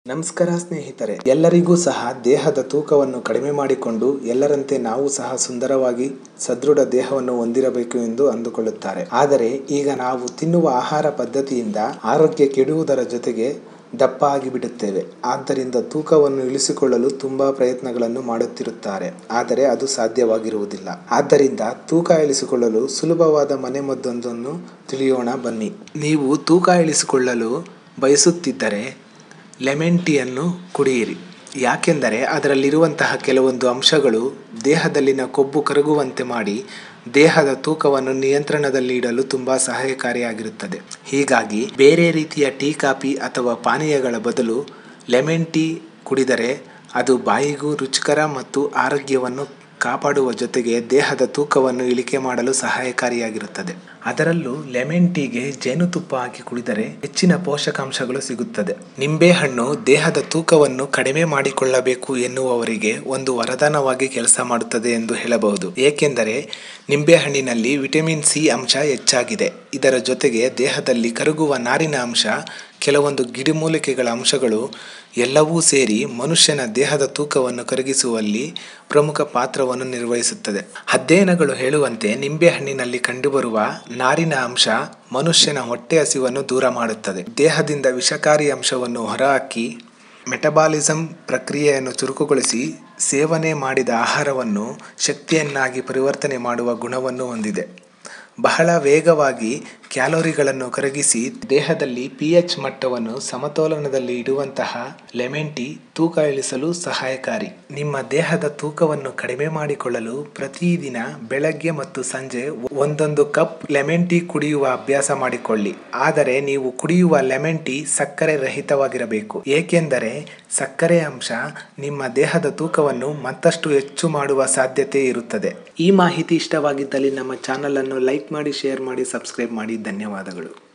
ನಮಸ್ಕಾರ ಸ್ನೇಹಿತರೆ ಎಲ್ಲರಿಗೂ ಸಹ ದೇಹದ ತೂಕವನ್ನು ಕಡಿಮೆ ಮಾಡಿಕೊಂಡು ಎಲ್ಲರಂತೆ ನಾವು ಸಹ ಸುಂದರವಾಗಿ ಸದೃಢ ದೇಹವನ್ನು ಹೊಂದಿರಬೇಕು ಎಂದು ಅಂದುಕೊಳ್ಳುತ್ತಾರೆ ಆದರೆ ಈಗ ನಾವು ತಿನ್ನುವ ಆಹಾರ ಪದ್ಧತಿಯಿಂದ ಆರೋಗ್ಯ ಕೆಡುವುದರ ಜೊತೆಗೆ ದಪ್ಪ ಆಗಿಬಿಡುತ್ತೇವೆ ಆದ್ದರಿಂದ ತೂಕವನ್ನು ಇಳಿಸಿಕೊಳ್ಳಲು ತುಂಬಾ ಪ್ರಯತ್ನಗಳನ್ನು ಮಾಡುತ್ತಿರುತ್ತಾರೆ ಆದರೆ ಅದು ಸಾಧ್ಯವಾಗಿರುವುದಿಲ್ಲ ಆದ್ದರಿಂದ ತೂಕ ಇಳಿಸಿಕೊಳ್ಳಲು ಸುಲಭವಾದ ಮನೆಮದ್ದೊಂದನ್ನು ತಿಳಿಯೋಣ ಬನ್ನಿ ನೀವು ತೂಕ ಇಳಿಸಿಕೊಳ್ಳಲು ಬಯಸುತ್ತಿದ್ದರೆ ಲೆಮನ್ ಟೀಯನ್ನು ಕುಡಿಯಿರಿ ಯಾಕೆಂದರೆ ಅದರಲ್ಲಿರುವಂತಹ ಕೆಲವೊಂದು ಅಂಶಗಳು ದೇಹದಲ್ಲಿನ ಕೊಬ್ಬು ಕರಗುವಂತೆ ಮಾಡಿ ದೇಹದ ತೂಕವನ್ನು ನಿಯಂತ್ರಣದಲ್ಲಿ ಇಡಲು ತುಂಬ ಸಹಾಯಕಾರಿಯಾಗಿರುತ್ತದೆ ಹೀಗಾಗಿ ಬೇರೆ ರೀತಿಯ ಟೀ ಕಾಫಿ ಅಥವಾ ಪಾನೀಯಗಳ ಬದಲು ಲೆಮನ್ ಟೀ ಕುಡಿದರೆ ಅದು ಬಾಯಿಗೂ ರುಚಿಕರ ಮತ್ತು ಆರೋಗ್ಯವನ್ನು ಕಾಪಾಡುವ ಜೊತೆಗೆ ದೇಹದ ತೂಕವನ್ನು ಇಳಿಕೆ ಮಾಡಲು ಸಹಾಯಕಾರಿಯಾಗಿರುತ್ತದೆ ಅದರಲ್ಲೂ ಲೆಮನ್ ಟೀಗೆ ಜೇನುತುಪ್ಪ ಹಾಕಿ ಕುಡಿದರೆ ಹೆಚ್ಚಿನ ಪೋಷಕಾಂಶಗಳು ಸಿಗುತ್ತದೆ ನಿಂಬೆಹಣ್ಣು ದೇಹದ ತೂಕವನ್ನು ಕಡಿಮೆ ಮಾಡಿಕೊಳ್ಳಬೇಕು ಎನ್ನುವವರಿಗೆ ಒಂದು ವರದಾನವಾಗಿ ಕೆಲಸ ಮಾಡುತ್ತದೆ ಎಂದು ಹೇಳಬಹುದು ಏಕೆಂದರೆ ನಿಂಬೆಹಣ್ಣಿನಲ್ಲಿ ವಿಟಮಿನ್ ಸಿ ಅಂಶ ಹೆಚ್ಚಾಗಿದೆ ಇದರ ಜೊತೆಗೆ ದೇಹದಲ್ಲಿ ಕರಗುವ ನಾರಿನ ಅಂಶ ಕೆಲವೊಂದು ಗಿಡಮೂಲಿಕೆಗಳ ಅಂಶಗಳು ಎಲ್ಲವೂ ಸೇರಿ ಮನುಷ್ಯನ ದೇಹದ ತೂಕವನ್ನು ಕರಗಿಸುವಲ್ಲಿ ಪ್ರಮುಖ ಪಾತ್ರವನ್ನು ನಿರ್ವಹಿಸುತ್ತದೆ ಅಧ್ಯಯನಗಳು ಹೇಳುವಂತೆ ನಿಂಬೆಹಣ್ಣಿನಲ್ಲಿ ಕಂಡುಬರುವ ನಾರಿನ ಅಂಶ ಮನುಷ್ಯನ ಹೊಟ್ಟೆ ಹಸಿವನ್ನು ದೂರ ಮಾಡುತ್ತದೆ ದೇಹದಿಂದ ವಿಷಕಾರಿ ಅಂಶವನ್ನು ಹೊರಹಾಕಿ ಮೆಟಬಾಲಿಸಂ ಪ್ರಕ್ರಿಯೆಯನ್ನು ಚುರುಕುಗೊಳಿಸಿ ಸೇವನೆ ಮಾಡಿದ ಆಹಾರವನ್ನು ಶಕ್ತಿಯನ್ನಾಗಿ ಪರಿವರ್ತನೆ ಮಾಡುವ ಗುಣವನ್ನು ಹೊಂದಿದೆ ಬಹಳ ವೇಗವಾಗಿ ಕ್ಯಾಲೋರಿಗಳನ್ನು ಕರಗಿಸಿ ದೇಹದಲ್ಲಿ ಪಿ ಎಚ್ ಮಟ್ಟವನ್ನು ಸಮತೋಲನದಲ್ಲಿ ಇಡುವಂತಹ ಲೆಮನ್ ಟೀ ತೂಕ ಇಳಿಸಲು ಸಹಾಯಕಾರಿ ನಿಮ್ಮ ದೇಹದ ತೂಕವನ್ನು ಕಡಿಮೆ ಮಾಡಿಕೊಳ್ಳಲು ಪ್ರತಿದಿನ ಬೆಳಗ್ಗೆ ಮತ್ತು ಸಂಜೆ ಒಂದೊಂದು ಕಪ್ ಲೆಮನ್ ಟೀ ಕುಡಿಯುವ ಅಭ್ಯಾಸ ಮಾಡಿಕೊಳ್ಳಿ ಆದರೆ ನೀವು ಕುಡಿಯುವ ಲೆಮನ್ ಟೀ ಸಕ್ಕರೆ ರಹಿತವಾಗಿರಬೇಕು ಏಕೆಂದರೆ ಸಕ್ಕರೆ ಅಂಶ ನಿಮ್ಮ ದೇಹದ ತೂಕವನ್ನು ಮತ್ತಷ್ಟು ಹೆಚ್ಚು ಮಾಡುವ ಸಾಧ್ಯತೆ ಇರುತ್ತದೆ ಈ ಮಾಹಿತಿ ಇಷ್ಟವಾಗಿದ್ದಲ್ಲಿ ನಮ್ಮ ಚಾನಲ್ ಅನ್ನು ಲೈಕ್ ಮಾಡಿ ಶೇರ್ ಮಾಡಿ ಸಬ್ಸ್ಕ್ರೈಬ್ ಮಾಡಿ ಧನ್ಯವಾದಗಳು